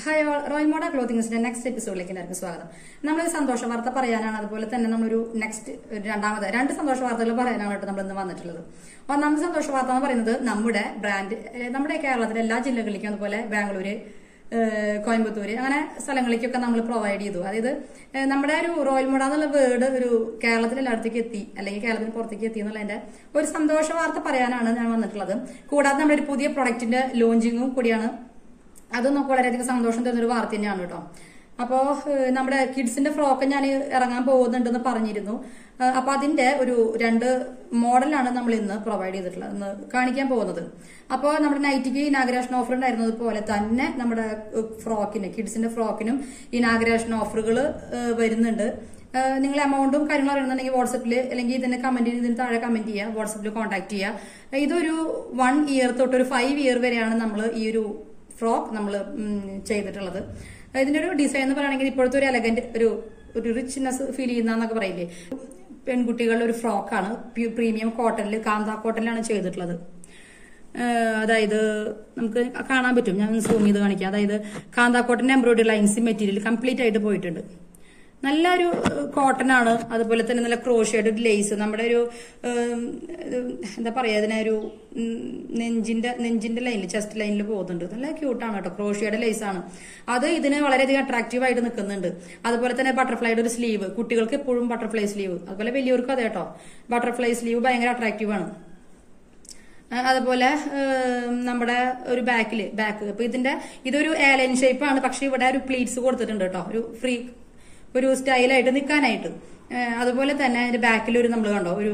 hi all Royal Moda ക്ലോത്തിങ്സിന്റെ next എപ്പിസോഡിലേക്ക് എല്ലാവർക്കും സ്വാഗതം നമ്മൾ സന്തോഷ വാർത്ത പറയാനാണ് അതുപോലെ തന്നെ നമ്മളൊരു നെക്സ്റ്റ് രണ്ടാമത് രണ്ട് സന്തോഷ വാർത്തകൾ പറയാനാണ് കേട്ടോ നമ്മൾ ഇന്ന് വന്നിട്ടുള്ളത് ഒന്നാമത്തെ സന്തോഷ വാർത്ത എന്ന് പറയുന്നത് നമ്മുടെ ബ്രാൻഡ് ഏഹ് നമ്മുടെ കേരളത്തിലെ എല്ലാ ജില്ലകളിലേക്കും അതുപോലെ ബാംഗ്ലൂര് ഏഹ് കോയമ്പത്തൂര് അങ്ങനെ സ്ഥലങ്ങളിലേക്കൊക്കെ നമ്മൾ പ്രൊവൈഡ് ചെയ്തു അതായത് ഏഹ് നമ്മുടെ ഒരു റോയൽ മോഡ എന്നുള്ള വേർഡ് ഒരു കേരളത്തിൽ എല്ലായിടത്തേക്ക് എത്തി അല്ലെങ്കിൽ കേരളത്തിന് പുറത്തേക്ക് എത്തി എന്നുള്ളതിന്റെ ഒരു സന്തോഷ വാർത്ത പറയാനാണ് ഞാൻ വന്നിട്ടുള്ളത് കൂടാതെ നമ്മുടെ ഒരു പുതിയ പ്രൊഡക്റ്റിന്റെ ലോഞ്ചിങ്ങും കൂടിയാണ് അത് നമുക്ക് വളരെയധികം സന്തോഷം തരുന്നൊരു വാർത്ത തന്നെയാണ് കേട്ടോ അപ്പോ ഏഹ്, നമ്മുടെ കിഡ്സിന്റെ ഫ്രോക്ക് ഞാൻ ഇറങ്ങാൻ പോകുന്നുണ്ടെന്ന് പറഞ്ഞിരുന്നു ഏഹ്, അപ്പൊ അതിന്റെ ഒരു രണ്ട് മോഡലാണ് നമ്മൾ ഇന്ന് പ്രൊവൈഡ് ചെയ്തിട്ടുള്ളത് ഇന്ന് കാണിക്കാൻ പോകുന്നത് അപ്പോൾ നമ്മുടെ നൈറ്റിക്ക് ഇനാഗ്രേഷൻ ഓഫർ ഉണ്ടായിരുന്നത് പോലെ തന്നെ നമ്മുടെ ഏഹ്, ഫ്രോക്കിന് കിഡ്സിന്റെ ഫ്രോക്കിനും ഇനാഗ്രേഷൻ ഓഫറുകൾ വരുന്നുണ്ട് ഏഹ് നിങ്ങൾ എമൗണ്ടും കാര്യങ്ങളും അറിയണമെന്നുണ്ടെങ്കിൽ വാട്സപ്പിൽ അല്ലെങ്കിൽ ഇതിന്റെ കമന്റ് ഇതിന് താഴെ കമന്റ് ചെയ്യുക വാട്സപ്പിൽ കോൺടാക്ട് ചെയ്യുക ഇതൊരു വൺ ഇയർ തൊട്ട് ഒരു ഫൈവ് ഇയർ വരെയാണ് നമ്മൾ ഈ ഒരു ഫ്രോക്ക് നമ്മൾ ചെയ്തിട്ടുള്ളത് ഇതിന്റെ ഒരു ഡിസൈൻ എന്ന് പറയുകയാണെങ്കിൽ ഇപ്പോഴത്തെ ഒരു എലഗന്റ് ഒരു ഒരു റിച്ച്നെസ് ഫീൽ ചെയ്യുന്നതെന്നൊക്കെ പറയില്ലേ പെൺകുട്ടികളുടെ ഒരു ഫ്രോക്കാണ് പ്രീമിയം കോട്ടണിൽ കാന്ത കോട്ടണിലാണ് ചെയ്തിട്ടുള്ളത് ഏഹ് അതായത് നമുക്ക് കാണാൻ പറ്റും ഞാൻ സൂം ചെയ്ത് കാണിക്കാം അതായത് കാന്താക്കോട്ടന്റെ എംബ്രോയിഡറി ലൈൻസ് മെറ്റീരിയൽ കംപ്ലീറ്റ് ആയിട്ട് പോയിട്ടുണ്ട് നല്ലൊരു കോട്ടൺ ആണ് അതുപോലെ തന്നെ നല്ല ക്രോഷയുടെ ഒരു ലേസ് നമ്മുടെ ഒരു ഏം, ഇത് എന്താ പറയാ അതിനെ ഒരു ഉം, നെഞ്ചിന്റെ നെഞ്ചിന്റെ ലൈനിൽ ചെസ്റ്റ് ലൈനിൽ പോകുന്നുണ്ട് നല്ല ക്യൂട്ടാണ് കേട്ടോ ക്രോഷയുടെ ലേസ് ആണ് അത് ഇതിന് വളരെയധികം അട്രാക്റ്റീവ് ആയിട്ട് നിൽക്കുന്നുണ്ട് അതുപോലെ തന്നെ ബട്ടർഫ്ലൈയുടെ ഒരു സ്ലീവ് കുട്ടികൾക്ക് എപ്പോഴും ബട്ടർഫ്ലൈ സ്ലീവ് അതുപോലെ വലിയവർക്കും അതെ കേട്ടോ ബട്ടർഫ്ലൈ സ്ലീവ് ഭയങ്കര അട്രാക്റ്റീവ് ആണ് ആ, അതുപോലെ ഏം, നമ്മുടെ ഒരു ബാക്കില് ബാക്ക് അപ്പൊ ഇതിന്റെ ഇതൊരു ഏലൈൻ ഷേപ്പ് ആണ് പക്ഷെ ഇവിടെ ഒരു പ്ലീറ്റ്സ് കൊടുത്തിട്ടുണ്ട് കേട്ടോ ഒരു ഫ്രീ ഒരു സ്റ്റൈലായിട്ട് നിൽക്കാനായിട്ട് അതുപോലെ തന്നെ അതിന്റെ ബാക്കിൽ ഒരു നമ്മൾ കണ്ടോ ഒരു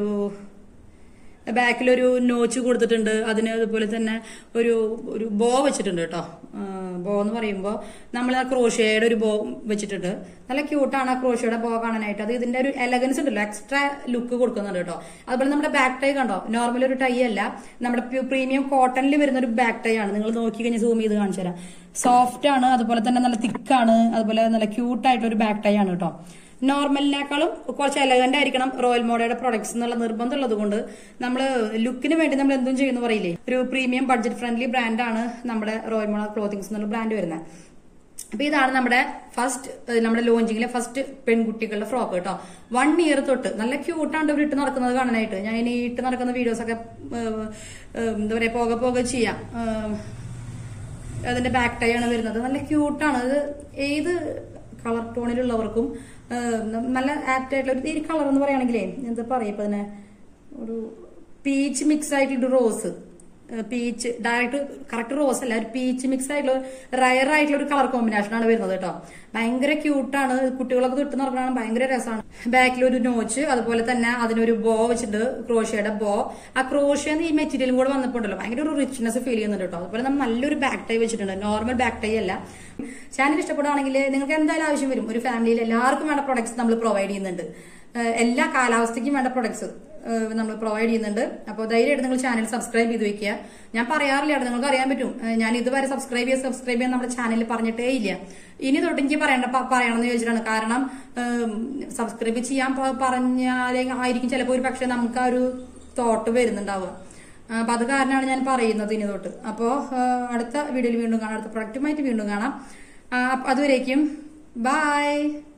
ബാക്കിലൊരു നോച്ച് കൊടുത്തിട്ടുണ്ട് അതിന് അതുപോലെ തന്നെ ഒരു ഒരു ബോ വെച്ചിട്ടുണ്ട് കേട്ടോ ബോ എന്ന് പറയുമ്പോൾ നമ്മൾ ആ ക്രോഷ്യയുടെ ഒരു ബോ വെച്ചിട്ടുണ്ട് നല്ല ക്യൂട്ടാണ് ആ ക്രോഷ്യയുടെ ബോ കാണാനായിട്ട് അത് ഇതിന്റെ ഒരു എലഗൻസ് ഉണ്ടല്ലോ എക്സ്ട്രാ ലുക്ക് കൊടുക്കുന്നുണ്ട് കേട്ടോ അതുപോലെ നമ്മുടെ ബാക്ക് ടൈ കണ്ടോ നോർമൽ ഒരു ടൈ അല്ല നമ്മുടെ പ്രീമിയം കോട്ടണിൽ വരുന്ന ഒരു ബാക്ക് ടൈ ആണ് നിങ്ങൾ നോക്കി കഴിഞ്ഞ് സൂം ചെയ്ത് കാണിച്ചു തരാം സോഫ്റ്റ് ആണ് അതുപോലെ തന്നെ നല്ല തിക്കാണ് അതുപോലെ നല്ല ക്യൂട്ടായിട്ടുള്ള ഒരു ബാക്ക് ടൈ ആണ് കേട്ടോ നോർമലിനേക്കാളും കുറച്ച് എലഗന്റ് ആയിരിക്കണം റോയൽ മോഡയുടെ പ്രൊഡക്ട്സ് എന്നുള്ള നിർബന്ധം ഉള്ളത് കൊണ്ട് നമ്മൾ ലുക്കിന് വേണ്ടി നമ്മൾ എന്തും ചെയ്യുന്നു പറയില്ലേ ഒരു പ്രീമിയം ബഡ്ജറ്റ് ഫ്രണ്ട്ലി ബ്രാൻഡാണ് നമ്മുടെ റോയൽ മോഡ ക്ലോത്തിങ്സ് എന്നുള്ള ബ്രാൻഡ് വരുന്നത് അപ്പൊ ഇതാണ് നമ്മുടെ ഫസ്റ്റ് നമ്മുടെ ലോഞ്ചിങ്ങിലെ ഫസ്റ്റ് പെൺകുട്ടികളുടെ ഫ്രോക്ക് കേട്ടോ വൺ ഇയർ തൊട്ട് നല്ല ക്യൂട്ടാണ് ഇവർ ഇട്ട് നടക്കുന്നത് കാണാനായിട്ട് ഞാൻ ഇനി ഇട്ട് നടക്കുന്ന വീഡിയോസ് ഒക്കെ ഏഹ്, ഏഹ്, എന്താ പറയാ പോകെ പോകെ ചെയ്യാം ഏഹ്, അതിന്റെ ബാക്ക് ടൈ ആണ് വരുന്നത് നല്ല ക്യൂട്ടാണ് അത് ഏത് കളർ ടോണിലുള്ളവർക്കും ഏഹ്, നല്ല ആപ്റ്റ് ആയിട്ടുള്ള ഒരു ഈ കളർ എന്ന് പറയുകയാണെങ്കിലേ എന്താ പറയാ ഇപ്പൊ അതിനെ ഒരു പീച്ച് മിക്സ് ആയിട്ടുള്ള rose peach direct correct rose അല്ല ഒരു പീച്ച് മിക്സ് ആയിട്ടുള്ള റയർ ആയിട്ടുള്ള ഒരു കളർ കോമ്പിനേഷൻ ആണ് വരുന്നത് കേട്ടോ ഭയങ്കര ക്യൂട്ടാണ് കുട്ടികളൊക്കെ തൊട്ട് നടക്കണം ഭയങ്കര രസമാണ് ബാക്കിൽ ഒരു നോച്ച് അതുപോലെ തന്നെ അതിനൊരു ബോ വെച്ചിട്ട് ക്രോഷ്യയുടെ ബോ ആ ക്രോഷ്യ ഈ മെറ്റീരിയലും കൂടെ വന്നപ്പോണ്ടല്ലോ ഭയങ്കര ഒരു റിച്ച്നെസ് ഫീൽ ചെയ്യുന്നുണ്ട് കേട്ടോ അതുപോലെ നമ്മൾ നല്ലൊരു ബാക്ക് ടൈ വെച്ചിട്ടുണ്ട് നോർമൽ ബാക്ക് ടൈ അല്ല ചാനൽ ഇഷ്ടപ്പെടുകയാണെങ്കിൽ നിങ്ങൾക്ക് എന്തായാലും ആവശ്യം വരും ഒരു ഫാമിലിയിൽ എല്ലാവർക്കും വേണ്ട പ്രൊഡക്ട്സ് നമ്മൾ പ്രൊവൈഡ് ചെയ്യുന്നുണ്ട് ഏഹ് എല്ലാ കാലാവസ്ഥയ്ക്കും വേണ്ട പ്രൊഡക്ട്സ് നമ്മൾ പ്രൊവൈഡ് ചെയ്യുന്നുണ്ട് അപ്പോൾ ധൈര്യമായിട്ട് നിങ്ങൾ ചാനൽ സബ്സ്ക്രൈബ് ചെയ്ത് വെക്കുക ഞാൻ പറയാറില്ല കേട്ടോ, നിങ്ങൾക്ക് അറിയാൻ പറ്റും ഏഹ് ഞാൻ ഇതുവരെ സബ്സ്ക്രൈബ് ചെയ്യാൻ സബ്സ്ക്രൈബ് ചെയ്യാൻ നമ്മുടെ ചാനലിൽ പറഞ്ഞിട്ടേ ഇല്ല ഇനി തൊട്ട് എനിക്ക് പറയണ്ട പ- പറയണമെന്ന് ചോദിച്ചിട്ടാണ് കാരണം സബ്സ്ക്രൈബ് ചെയ്യാൻ പ- പറഞ്ഞാലേ ആയിരിക്കും ചിലപ്പോൾ ഒരു പക്ഷെ നമുക്ക് ആ ഒരു തോട്ട് വരുന്നുണ്ടാവുക ആ, അപ്പൊ അത് കാരണമാണ് ഞാൻ പറയുന്നത് ഇനി തൊട്ട് അപ്പോ ആ, അടുത്ത വീഡിയോയിൽ വീണ്ടും കാണാം അടുത്ത പ്രൊഡക്റ്റുമായിട്ട് വീണ്ടും കാണാം ആ, അപ്പൊ അതുവരേക്കും ബൈ